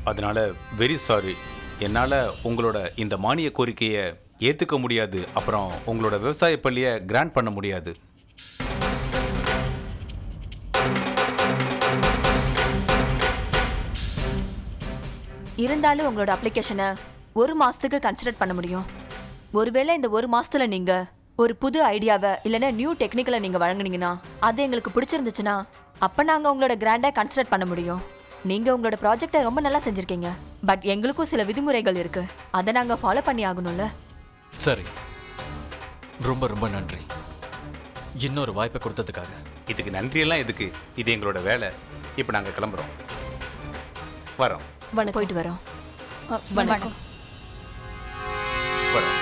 அதனால very sorry என்னால் உங்களோட இந்த மானிய கோரிக்கையை ஏற்றுக்க முடியாது அப்புறம் உங்களோட விவசாய பள்ளியை கிராண்ட் பண்ண முடியாது இருந்தாலும் உங்களோட அப்ளிகேஷனை ஒரு மாசத்துக்கு கன்சிடர் பண்ண முடியும் ஒருவேளை இந்த ஒரு மாசத்துல நீங்க ஒரு புது ஐடியாவை இல்லைன்னா நியூ டெக்னிக்கலை நீங்க வழங்குனீங்கன்னா அது எங்களுக்கு பிடிச்சிருந்துச்சுன்னா அப்ப நாங்க உங்களோட கிராண்டா கன்சிடர் பண்ண முடியும் நீங்க உங்களோட ப்ராஜெக்டை ரொம்ப நல்லா செஞ்சிருக்கீங்க பட் எங்களுக்கும் சில விதிமுறைகள் இருக்கு அதை நாங்க ஃபாலோ பண்ணி ஆகணும்ல சரி ரொம்ப ரொம்ப நன்றி இன்னொரு வாய்ப்பை கொடுத்ததுக்காக இதுக்கு நன்றியெல்லாம் எதுக்கு இது எங்களோட வேலை இப்போ நாங்கள் கிளம்புறோம் வரோம் போயிட்டு வரோம் வணக்கம் வரோம்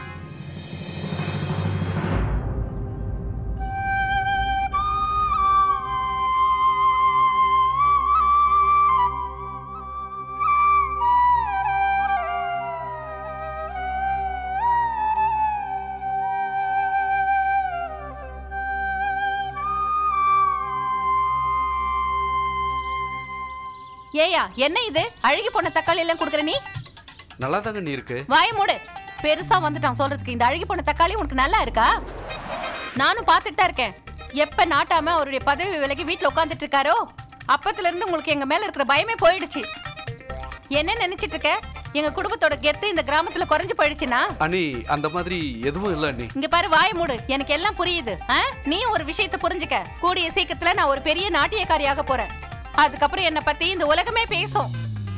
ஏயா என்ன இது அழுகி போன தக்காளி எல்லாம் குடுக்குற நீ நல்லா தாங்க நீ இருக்கு வாய மூடு பெருசா வந்துட்டான் சொல்றதுக்கு இந்த அழுகி போன தக்காளி உனக்கு நல்லா இருக்கா நானும் பார்த்துட்டு தான் இருக்கேன் எப்ப நாட்டாம அவருடைய பதவி விலகி வீட்ல உட்காந்துட்டு இருக்காரோ அப்பத்துல இருந்து உங்களுக்கு எங்க மேல இருக்கிற பயமே போயிடுச்சு என்ன நினைச்சிட்டு இருக்க எங்க குடும்பத்தோட கெத்து இந்த கிராமத்துல குறைஞ்சு போயிடுச்சுன்னா அண்ணி அந்த மாதிரி எதுவும் இல்லை அண்ணி இங்க பாரு வாய மூடு எனக்கு எல்லாம் புரியுது ஆ? நீ ஒரு விஷயத்தை புரிஞ்சுக்க கூடிய சீக்கிரத்துல நான் ஒரு பெரிய நாட்டியக்காரியாக போறேன் அதுக்கப்புறம் என்ன பத்தி இந்த உலகமே பேசும்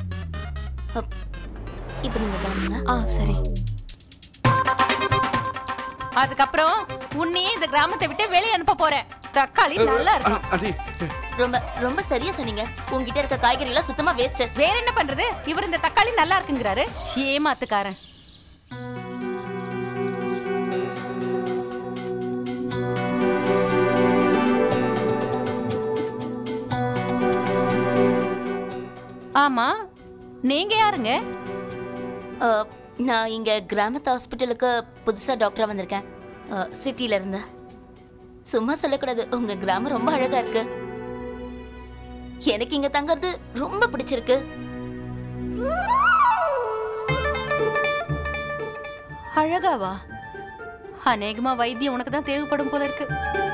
இப்போ நீங்க கிளம்புங்க ஆ சரி அதுக்கப்புறம் உன்னையே இந்த கிராமத்தை விட்டு வெளியே அனுப்ப போறேன் தக்காளி நல்லா இருக்கும் அண்ணி, அண்ணி ரொம்ப ரொம்ப சரியா சொன்னீங்க உங்ககிட்ட இருக்க காய்கறி எல்லாம் சுத்தமா வேஸ்ட் வேற என்ன பண்றது இவர் இந்த தக்காளி நல்லா இருக்குங்கிறாரு ஏமாத்துக்காரன் ஆமா நீங்க யாருங்க நான் இங்க கிராமத்து ஹாஸ்பிட்டலுக்கு புதுசா டாக்டரா வந்திருக்கேன் சிட்டில இருந்து சும்மா சொல்லக்கூடாது உங்க கிராமம் ரொம்ப அழகா இருக்கு எனக்கு இங்க தங்கறது ரொம்ப பிடிச்சிருக்கு அழகாவா அநேகமா வைத்தியம் உனக்கு தான் தேவைப்படும் போல இருக்கு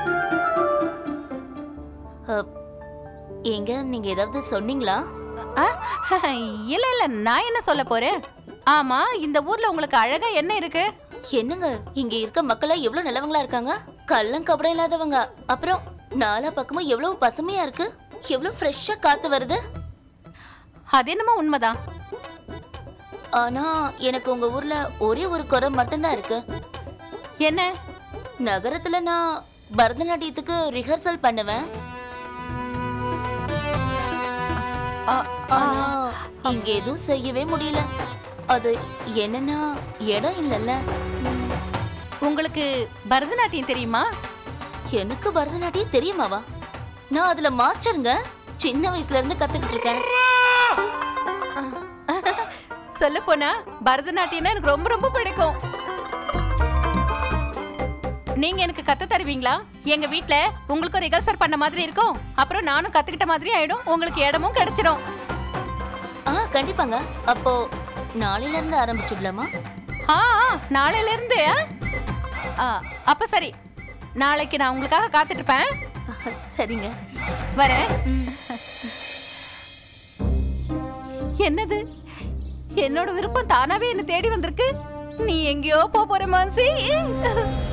அஹ், ஏங்க நீங்க ஏதாவது சொன்னீங்களா ஆ? இல்ல இல்ல நான் என்ன சொல்ல போறேன் ஆமா இந்த ஊர்ல உங்களுக்கு அழகா என்ன இருக்கு என்னங்க இங்க இருக்க மக்களா எவ்வளவு நல்லவங்களா இருக்காங்க கள்ளம் கபடம் இல்லாதவங்க அப்புறம் நாலா பக்கமும் எவ்வளவு பசுமையா இருக்கு எவ்வளவு ஃப்ரெஷ்ஷா காத்து வருது அது என்னமோ உண்மைதான் ஆனா எனக்கு உங்க ஊர்ல ஒரே ஒரு குறை மட்டும்தான் இருக்கு என்ன நகரத்துல நான் பரதநாட்டியத்துக்கு ரிஹர்சல் பண்ணுவேன் ஆ, ஆ, ஆனா இங்க எதுவும் செய்யவே முடியல அது என்னன்னா இடம் இல்லைல்ல உங்களுக்கு பரதநாட்டியம் தெரியுமா எனக்கு பரதநாட்டியம் தெரியுமாவா நான் அதுல மாஸ்டருங்க சின்ன வயசுல இருந்து கத்துக்கிட்டு இருக்கேன் சொல்ல போனா பரதநாட்டியம்னா எனக்கு ரொம்ப ரொம்ப பிடிக்கும் நீங்க எனக்கு கத்து தருவீங்களா எங்க வீட்ல உங்களுக்கு ஒரு ரிகர்சல் பண்ண மாதிரி இருக்கும் அப்புறம் நானும் கத்துக்கிட்ட மாதிரி ஆயிடும் உங்களுக்கு இடமும் கிடைச்சிடும் ஆ கண்டிப்பாங்க அப்போ நாளையில இருந்து ஆரம்பிச்சுடலாமா ஆ ஆ, நாளையில இருந்து ஆ? ஆ, அப்ப சரி நாளைக்கு நான் உங்களுக்காக காத்துட்டு இருப்பேன் சரிங்க வரேன் என்னது என்னோட விருப்பம் தானாவே என்ன தேடி வந்திருக்கு நீ எங்கேயோ போப் போற மான்சி